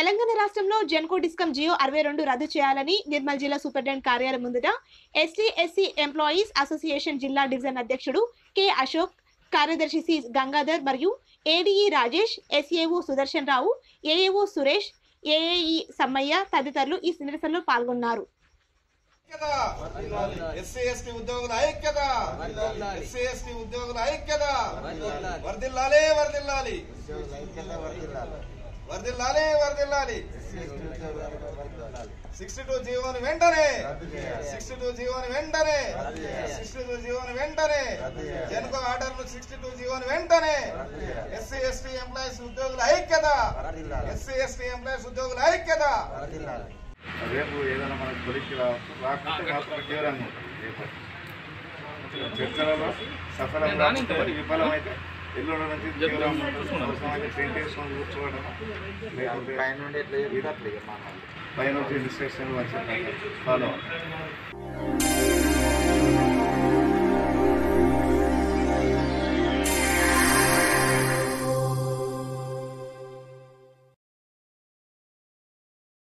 తెలంగాణ రాష్ట్రంలో జెన్కో డిస్కమ్ జియో అరవై రెండు రద్దు చేయాలని నిర్మల్ జిల్లా సూపరింటెండెంట్ కార్యాలయం ముందుట ఎస్టీ ఎస్సీ ఎంప్లాయీస్ అసోసియేషన్ జిల్లా డివిజన్ అధ్యక్షుడు కె అశోక్ కార్యదర్శి సి గంగాధర్ మరియు ADE Rajesh SAO Sudarshan Rao AAO Suresh AAE Sammaiah తదితరులు ఈ నిరసనలో పాల్గొన్నారు ఎస్సీ ఎస్టీ ఉద్యోగుల ఐక్యత ఎస్సీ ఎస్టీ ఉద్యోగుల ఐక్యత వర్దిల్లాలి వర్దిల్లాలి వర్దిల్లాలి వర్దిల్లాలి సిక్స్టీ టూ జీవోని వెంటనే సిక్స్టీ టూ జీవోని వెంటనే సిక్స్టీ టూ జీవోని వెంటనే జనకో ఆర్డర్ సిక్స్టీ టూ జీవోని వెంటనే ఎస్సీ ఎస్టీ ఎంప్లాయీస్ ఉద్యోగుల ఐక్యత ఎస్సీ ఎస్టీ ఎంప్లాయీస్ ఉద్యోగుల ఐక్యత రేపు ఏదైనా మనకు పొలికి రావచ్చు రాకుంటే మాత్రం తీవ్రంగా రేపు చర్చలలో సఫలం కాకపోతే విఫలమైతే ఎల్లుండి నుంచి తీవ్రంగా ఉంటుంది. అవసరమైతే టెంట్ వేసుకొని కూర్చోవడం లేకపోతే పైన ఎట్లా చెప్తే అట్లా ఇక మామూలు పైన వచ్చి ఇన్స్ట్రక్షన్ వచ్చి ఫాలో